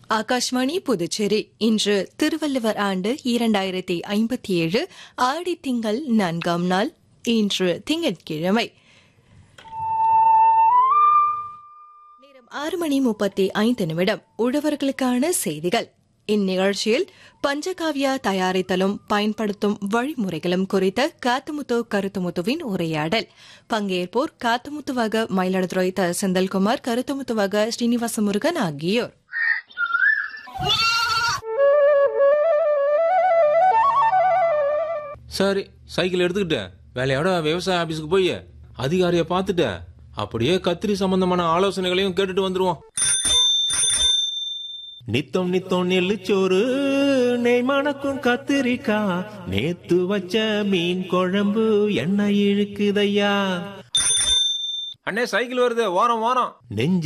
ஆகாஷ்வாணி புதுச்சேரி இன்று திருவள்ளுவர் ஆண்டு இரண்டாயிரத்தி ஐம்பத்தி ஏழு ஆடி திங்கள் நான்காம் நாள் இன்று திங்கட்கிழமை நேரம் ஆறு மணி முப்பத்தி ஐந்து நிமிடம் உழவர்களுக்கான செய்திகள் இந்நிகழ்ச்சியில் பஞ்சகாவியா தயாரித்தலும் பயன்படுத்தும் வழிமுறைகளும் குறித்த காத்துமுத்து கருத்துமுத்துவின் உரையாடல் பங்கேற்போர் காத்துமுத்துவாக மயிலாடுதுறை த செந்தில்குமார் கருத்துமுத்துவாக ஸ்ரீனிவாச முருகன் ஆகியோர் சரி சைக்கிள் எடுத்துக்கிட்டேன் வேலையோட விவசாய ஆபீஸுக்கு போய் அதிகாரியை பார்த்துட்டு அப்படியே கத்திரி சம்பந்தமான ஆலோசனைகளையும் கேட்டுட்டு வந்துருவோம் நித்தம் நித்தம் நெல்லுச்சோறு நெய் மணக்கும் கத்திரிக்கா நேத்து வச்ச மீன் குழம்பு எண்ணெய் இழுக்குதையா அண்ணே சைக்கிள் வருது வாரம் வாரம் நெஞ்சு